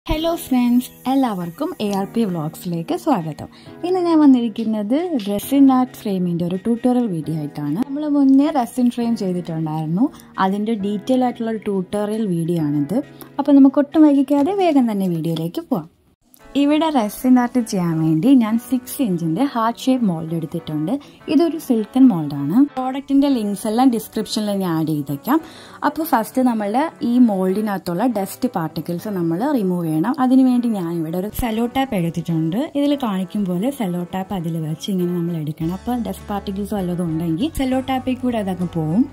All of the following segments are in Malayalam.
ഹലോ ഫ്രണ്ട്സ് എല്ലാവർക്കും എ ആർ പി വ്ളോഗ്സിലേക്ക് സ്വാഗതം ഇന്ന് ഞാൻ വന്നിരിക്കുന്നത് റെസിൻ ആർട്ട് ഫ്രെയിമിൻ്റെ ഒരു ട്യൂട്ടോറിയൽ വീഡിയോ ആയിട്ടാണ് നമ്മൾ മുന്നേ റെസിൻ ഫ്രെയിം ചെയ്തിട്ടുണ്ടായിരുന്നു അതിൻ്റെ ഡീറ്റെയിൽ ആയിട്ടുള്ള ഒരു ട്യൂട്ടോറിയൽ വീഡിയോ ആണിത് അപ്പോൾ നമുക്ക് ഒട്ടും വൈകിക്കാതെ വേഗം തന്നെ വീഡിയോയിലേക്ക് പോവാം ഇവിടെ റെസിൻ ആർട്ട് ചെയ്യാൻ വേണ്ടി ഞാൻ സിക്സ് ഇഞ്ചിന്റെ ഹാർട്ട് ഷേപ്പ് മോൾഡ് എടുത്തിട്ടുണ്ട് ഇതൊരു സിൽക്കൻ മോൾഡാണ് പ്രോഡക്റ്റിന്റെ ലിങ്ക്സ് എല്ലാം ഡിസ്ക്രിപ്ഷനിൽ ഞാൻ ആഡ് ചെയ്തേക്കാം അപ്പോൾ ഫസ്റ്റ് നമ്മളുടെ ഈ മോൾഡിനകത്തുള്ള ഡസ്റ്റ് പാർട്ടിക്കിൾസ് നമ്മൾ റിമൂവ് ചെയ്യണം അതിനുവേണ്ടി ഞാൻ ഇവിടെ ഒരു സെലോ ടാപ്പ് എടുത്തിട്ടുണ്ട് ഇതിൽ കാണിക്കും പോലെ സെലോ ടാപ്പ് അതിൽ വെച്ച് ഇങ്ങനെ നമ്മൾ എടുക്കണം അപ്പോൾ ഡസ്റ്റ് പാർട്ടിക്കിൾസ് വല്ലതും ഉണ്ടെങ്കിൽ സെലോ ടാപ്പിൽ കൂടെ അതങ്ങ് പോവും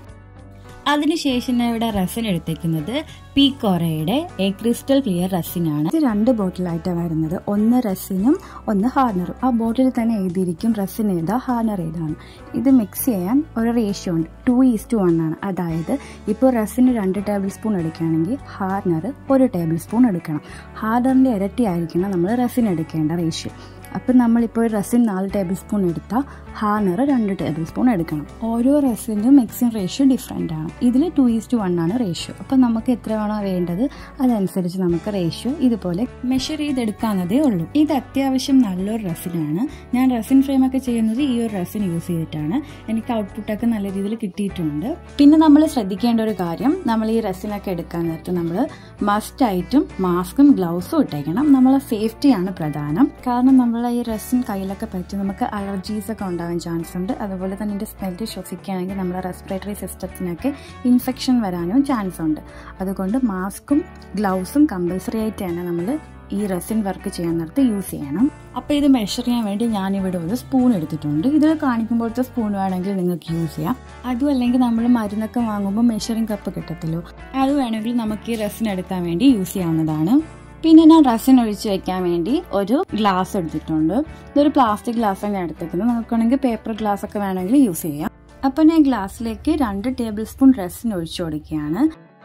അതിനുശേഷം ഞാൻ ഇവിടെ റസിൻ എടുത്തേക്കുന്നത് പീക്കോറയുടെ എ ക്രിസ്റ്റൽ ക്ലിയർ റസിനാണ് ഇത് രണ്ട് ബോട്ടിലായിട്ടാണ് വരുന്നത് ഒന്ന് റസിനും ഒന്ന് ഹാർണറും ആ ബോട്ടിൽ തന്നെ എഴുതിയിരിക്കും റസിൻ ഏതാ ഹാർണർ ഏതാണ് ഇത് മിക്സ് ചെയ്യാൻ ഒരു റേഷ്യോ ഉണ്ട് ടു ഈസ് ടു വൺ ആണ് അതായത് ഇപ്പോൾ റസിന് രണ്ട് ടേബിൾ സ്പൂൺ എടുക്കുകയാണെങ്കിൽ ഹാർണർ ഒരു ടേബിൾ സ്പൂൺ എടുക്കണം ഹാർണറിൻ്റെ ഇരട്ടി ആയിരിക്കണം നമ്മൾ റസിൻ എടുക്കേണ്ട റേഷ്യോ അപ്പം നമ്മളിപ്പോൾ റസിൻ നാല് ടേബിൾ സ്പൂൺ എടുത്താൽ ഹാർണർ രണ്ട് ടേബിൾ സ്പൂൺ എടുക്കണം ഓരോ റസിൻ്റെ മിക്സിംഗ് റേഷ്യോ ഡിഫറെൻ്റ് ആണ് ഇതിൽ ടു ഈസ് ടു വൺ ആണ് റേഷ്യോ അപ്പം നമുക്ക് എത്രയാണോ വേണ്ടത് അതനുസരിച്ച് നമുക്ക് റേഷ്യോ ഇതുപോലെ മെഷർ ചെയ്തെടുക്കാവുന്നതേ ഉള്ളൂ ഇത് അത്യാവശ്യം നല്ലൊരു റസിനാണ് ഞാൻ റസിൻ ഫ്രെയിം ഒക്കെ ചെയ്യുന്നത് ഈ ഒരു റസിൻ യൂസ് ചെയ്തിട്ടാണ് എനിക്ക് ഔട്ട്പുട്ടൊക്കെ നല്ല രീതിയിൽ കിട്ടിയിട്ടുണ്ട് പിന്നെ നമ്മൾ ശ്രദ്ധിക്കേണ്ട ഒരു കാര്യം നമ്മൾ ഈ റസിനൊക്കെ എടുക്കാൻ നേരത്ത് നമ്മൾ മസ്റ്റായിട്ടും മാസ്കും ഗ്ലൗസും ഇട്ടേക്കണം നമ്മളെ സേഫ്റ്റിയാണ് പ്രധാനം കാരണം നമ്മൾ ഈ റെസിൻ കയ്യിലൊക്കെ പറ്റി നമുക്ക് അലർജീസ് ഒക്കെ ഉണ്ടാവാൻ ചാൻസ് ഉണ്ട് അതുപോലെ തന്നെ ഇതിൻ്റെ സ്മെല്ല് ശ്വസിക്കുകയാണെങ്കിൽ നമ്മുടെ റെസ്പിറേറ്ററി സിസ്റ്റത്തിനൊക്കെ ഇൻഫെക്ഷൻ വരാനും ചാൻസ് ഉണ്ട് അതുകൊണ്ട് മാസ്കും ഗ്ലൗസും കമ്പൽസറി ആയിട്ട് തന്നെ നമ്മൾ ഈ റെസിൻ വർക്ക് ചെയ്യാൻ നേരത്ത് യൂസ് ചെയ്യണം അപ്പോൾ ഇത് മെഷർ ചെയ്യാൻ വേണ്ടി ഞാനിവിടെ ഒരു സ്പൂൺ എടുത്തിട്ടുണ്ട് ഇതിൽ കാണിക്കുമ്പോഴത്തെ സ്പൂൺ വേണമെങ്കിൽ നിങ്ങൾക്ക് യൂസ് ചെയ്യാം അതും അല്ലെങ്കിൽ നമ്മൾ മരുന്നൊക്കെ വാങ്ങുമ്പോൾ മെഷറിംഗ് കപ്പ് കിട്ടത്തില്ലോ അത് വേണമെങ്കിൽ നമുക്ക് ഈ റെസിൻ എടുക്കാൻ വേണ്ടി യൂസ് ചെയ്യാവുന്നതാണ് പിന്നെ ഞാൻ റസിൻ ഒഴിച്ച് വെക്കാൻ വേണ്ടി ഒരു ഗ്ലാസ് എടുത്തിട്ടുണ്ട് ഇതൊരു പ്ലാസ്റ്റിക് ഗ്ലാസ് ഞാൻ എടുത്തേക്കുന്നത് നമുക്കാണെങ്കിൽ പേപ്പർ ഗ്ലാസ് ഒക്കെ വേണമെങ്കിൽ യൂസ് ചെയ്യാം അപ്പോൾ ഞാൻ ഗ്ലാസ്സിലേക്ക് രണ്ട് ടേബിൾ സ്പൂൺ റസിൻ ഒഴിച്ചു കൊടുക്കുകയാണ്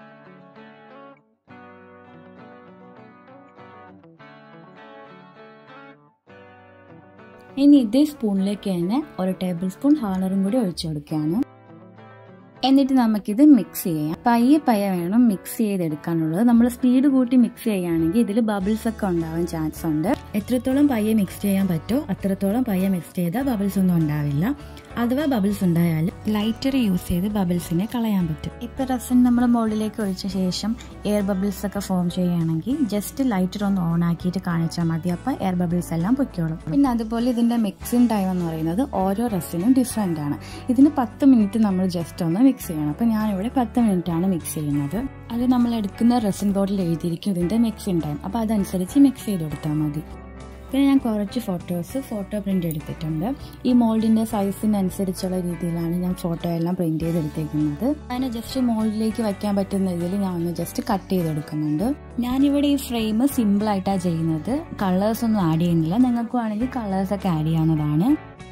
ഇനി ഇതേ സ്പൂണിലേക്ക് തന്നെ ഒരു ടേബിൾ സ്പൂൺ ഹാർണറും കൂടി ഒഴിച്ചു കൊടുക്കുകയാണ് എന്നിട്ട് നമുക്കിത് മിക്സ് ചെയ്യാം പയ്യെ പയ്യെ വേണം മിക്സ് ചെയ്തെടുക്കാനുള്ളത് നമ്മൾ സ്പീഡ് കൂട്ടി മിക്സ് ചെയ്യുകയാണെങ്കിൽ ഇതിൽ ബബിൾസ് ഒക്കെ ഉണ്ടാവാൻ ചാൻസ് ഉണ്ട് എത്രത്തോളം പയ്യെ മിക്സ് ചെയ്യാൻ പറ്റുമോ അത്രത്തോളം പയ്യെ മിക്സ് ചെയ്താൽ ബബിൾസ് ഒന്നും ഉണ്ടാവില്ല അഥവാ ബബിൾസ് ഉണ്ടായാൽ ലൈറ്റർ യൂസ് ചെയ്ത് ബബിൾസിനെ കളയാൻ പറ്റും ഇപ്പൊ റസൻ നമ്മൾ മോളിലേക്ക് ഒഴിച്ച ശേഷം എയർ ബബിൾസ് ഒക്കെ ഫോം ചെയ്യുകയാണെങ്കിൽ ജസ്റ്റ് ലൈറ്റർ ഒന്ന് ഓൺ ആക്കിയിട്ട് കാണിച്ചാൽ മതി അപ്പൊ എയർ ബബിൾസ് എല്ലാം പൊയ്ക്കോളും പിന്നെ അതുപോലെ ഇതിന്റെ മിക്സിംഗ് ടൈം എന്ന് പറയുന്നത് ഓരോ റസിനും ഡിഫറെന്റ് ആണ് ഇതിന് പത്ത് മിനിറ്റ് നമ്മൾ ജസ്റ്റ് ഒന്ന് മിക്സ് ചെയ്യണം അപ്പൊ ഞാനിവിടെ പത്ത് മിനിറ്റ് ആണ് മിക്സ് ചെയ്യുന്നത് അത് നമ്മൾ എടുക്കുന്ന റെസിൻ ബോർഡിൽ എഴുതിയിരിക്കും ഇതിന്റെ മിക്സിംഗ് ടൈം അപ്പൊ അതനുസരിച്ച് മിക്സ് ചെയ്ത് കൊടുത്താൽ മതി പിന്നെ ഞാൻ കുറച്ച് ഫോട്ടോസ് ഫോട്ടോ പ്രിന്റ് എടുത്തിട്ടുണ്ട് ഈ മോൾഡിന്റെ സൈസിനനുസരിച്ചുള്ള രീതിയിലാണ് ഞാൻ ഫോട്ടോ എല്ലാം പ്രിന്റ് ചെയ്തെടുത്തേക്കുന്നത് അതിനെ ജസ്റ്റ് മോൾഡിലേക്ക് വയ്ക്കാൻ പറ്റുന്ന രീതിയിൽ ഞാൻ ഒന്ന് ജസ്റ്റ് കട്ട് ചെയ്തെടുക്കുന്നുണ്ട് ഞാനിവിടെ ഈ ഫ്രെയിം സിമ്പിൾ ആയിട്ടാണ് ചെയ്യുന്നത് കളേഴ്സ് ഒന്നും ആഡ് ചെയ്യുന്നില്ല നിങ്ങൾക്ക് വേണമെങ്കിൽ കളേഴ്സ് ഒക്കെ ആഡ് ചെയ്യാവുന്നതാണ്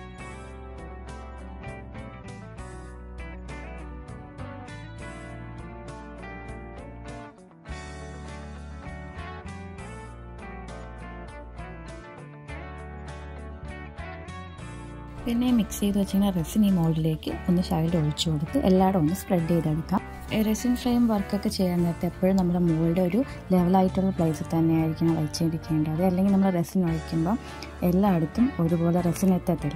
പിന്നെ മിക്സ് ചെയ്ത് വെച്ചിങ്ങനെ റെസിൻ ഈ മോൾഡിലേക്ക് ഒന്ന് സൈഡിൽ ഒഴിച്ചു കൊടുത്ത് എല്ലായിടും ഒന്ന് സ്പ്രെഡ് ചെയ്തെടുക്കാം റെസിൻ ഫ്രെയിം വർക്കൊക്കെ ചെയ്യാൻ നേരത്തെ എപ്പോഴും നമ്മുടെ മോളുടെ ഒരു ലെവലായിട്ടുള്ള പ്ലേസിൽ തന്നെ ആയിരിക്കണം വെച്ചിരിക്കേണ്ടത് അല്ലെങ്കിൽ നമ്മൾ റെസിൻ ഒഴിക്കുമ്പോൾ എല്ലായിടത്തും ഒരുപോലെ റെസിൻ എത്തത്തില്ല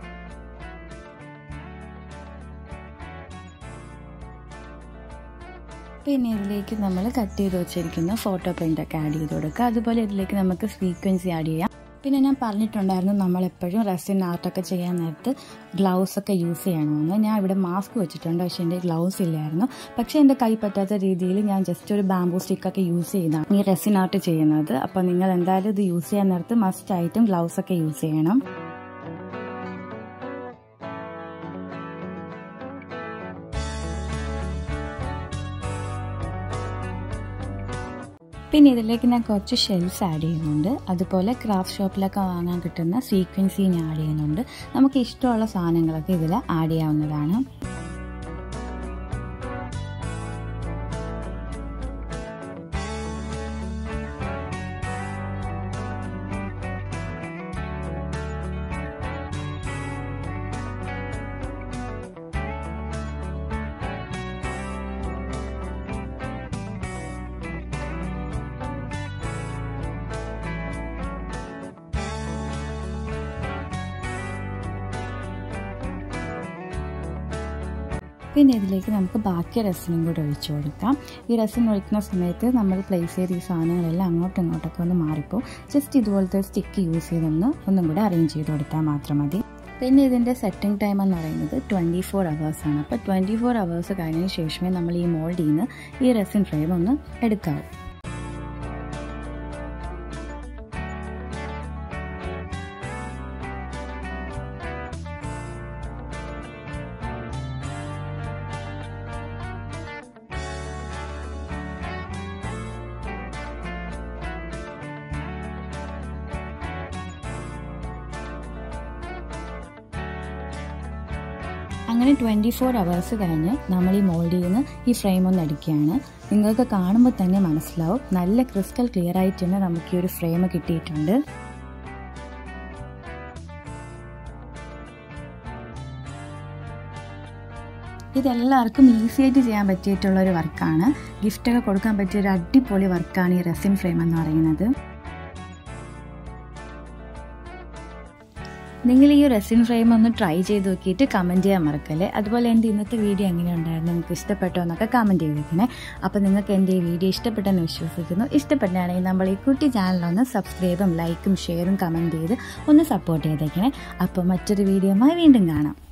പിന്നെ ഇതിലേക്ക് നമ്മൾ കട്ട് ചെയ്ത് വെച്ചിരിക്കുന്ന ഫോട്ടോ പ്രിൻ്റ് ഒക്കെ ആഡ് ചെയ്ത് കൊടുക്കുക അതുപോലെ ഇതിലേക്ക് നമുക്ക് സീക്വൻസി ആഡ് ചെയ്യാം പിന്നെ ഞാൻ പറഞ്ഞിട്ടുണ്ടായിരുന്നു നമ്മൾ എപ്പോഴും റെസിൻ ആർട്ടൊക്കെ ചെയ്യാൻ നേരത്ത് ഗ്ലൗസ് ഒക്കെ യൂസ് ചെയ്യണമെന്ന് ഞാൻ ഇവിടെ മാസ്ക് വെച്ചിട്ടുണ്ട് പക്ഷെ എൻ്റെ ഗ്ലൗസ് ഇല്ലായിരുന്നു പക്ഷേ എൻ്റെ കൈ പറ്റാത്ത രീതിയിൽ ഞാൻ ജസ്റ്റ് ഒരു ബാംബൂ സ്റ്റിക്കൊക്കെ യൂസ് ചെയ്താണ് ഈ റെസിൻ ആർട്ട് ചെയ്യുന്നത് അപ്പോൾ നിങ്ങൾ എന്തായാലും ഇത് യൂസ് ചെയ്യാൻ നേരത്ത് മസ്റ്റ് ആയിട്ടും ഗ്ലൗസ് ഒക്കെ യൂസ് ചെയ്യണം പിന്നെ ഇതിലേക്ക് ഞാൻ കുറച്ച് ഷെൽസ് ആഡ് ചെയ്യുന്നുണ്ട് അതുപോലെ ക്രാഫ്റ്റ് ഷോപ്പിലൊക്കെ വാങ്ങാൻ കിട്ടുന്ന സീക്വൻസി ഞാൻ ആഡ് ചെയ്യുന്നുണ്ട് നമുക്ക് ഇഷ്ടമുള്ള സാധനങ്ങളൊക്കെ ഇതിൽ ആഡ് ചെയ്യാവുന്നതാണ് പിന്നെ ഇതിലേക്ക് നമുക്ക് ബാക്കി റെസിനും കൂടെ ഒഴിച്ചു കൊടുക്കാം ഈ റെസിൻ ഒഴിക്കുന്ന സമയത്ത് നമ്മൾ പ്ലേസ് ചെയ്ത ഈ സാധനങ്ങളെല്ലാം അങ്ങോട്ടും ഇങ്ങോട്ടൊക്കെ ഒന്ന് മാറിപ്പോൾ ജസ്റ്റ് ഇതുപോലത്തെ സ്റ്റിക്ക് യൂസ് ചെയ്തൊന്ന് ഒന്നും കൂടെ അറേഞ്ച് ചെയ്ത് കൊടുത്താൽ മാത്രം മതി പിന്നെ ഇതിൻ്റെ സെറ്റിംഗ് ടൈം എന്ന് പറയുന്നത് ട്വൻറ്റി ഫോർ അവേഴ്സാണ് അപ്പോൾ ട്വൻറ്റി ഫോർ അവേഴ്സ് കഴിഞ്ഞതിന് ശേഷമേ നമ്മൾ ഈ മോൾഡിൽ നിന്ന് ഈ റെസിൻ ഫ്രെയിം ഒന്ന് എടുക്കാവൂ അങ്ങനെ ട്വൻറ്റി ഫോർ അവേഴ്സ് കഴിഞ്ഞ് നമ്മൾ ഈ മോൾഡിൽ നിന്ന് ഈ ഫ്രെയിം ഒന്ന് അടിക്കുകയാണ് നിങ്ങൾക്ക് കാണുമ്പോൾ തന്നെ മനസ്സിലാവും നല്ല ക്രിസ്റ്റൽ ക്ലിയർ ആയിട്ട് തന്നെ നമുക്ക് ഈ ഒരു ഫ്രെയിം കിട്ടിയിട്ടുണ്ട് ഇതെല്ലാവർക്കും ഈസി ആയിട്ട് ചെയ്യാൻ പറ്റിയിട്ടുള്ള ഒരു വർക്കാണ് ഗിഫ്റ്റൊക്കെ കൊടുക്കാൻ പറ്റിയ ഒരു അടിപൊളി വർക്കാണ് ഈ റെസിൻ ഫ്രെയിം എന്ന് പറയുന്നത് നിങ്ങൾ ഈ റെസിൻ ഫ്രെയിം ഒന്ന് ട്രൈ ചെയ്ത് നോക്കിയിട്ട് കമൻറ്റ് ചെയ്യാൻ മറക്കല്ലേ അതുപോലെ എൻ്റെ ഇന്നത്തെ വീഡിയോ എങ്ങനെയുണ്ടായിരുന്നു നിങ്ങൾക്ക് ഇഷ്ടപ്പെട്ടോ എന്നൊക്കെ കമൻറ്റ് ചെയ്തേക്കണേ അപ്പോൾ നിങ്ങൾക്ക് എൻ്റെ ഈ വീഡിയോ ഇഷ്ടപ്പെട്ടെന്ന് വിശ്വസിക്കുന്നു ഇഷ്ടപ്പെട്ടാണെങ്കിൽ നമ്മൾ ഈ കുട്ടി ചാനലൊന്ന് സബ്സ്ക്രൈബും ലൈക്കും ഷെയറും കമൻറ്റ് ചെയ്ത് ഒന്ന് സപ്പോർട്ട് ചെയ്തേക്കണേ അപ്പോൾ മറ്റൊരു വീഡിയോയുമായി വീണ്ടും കാണാം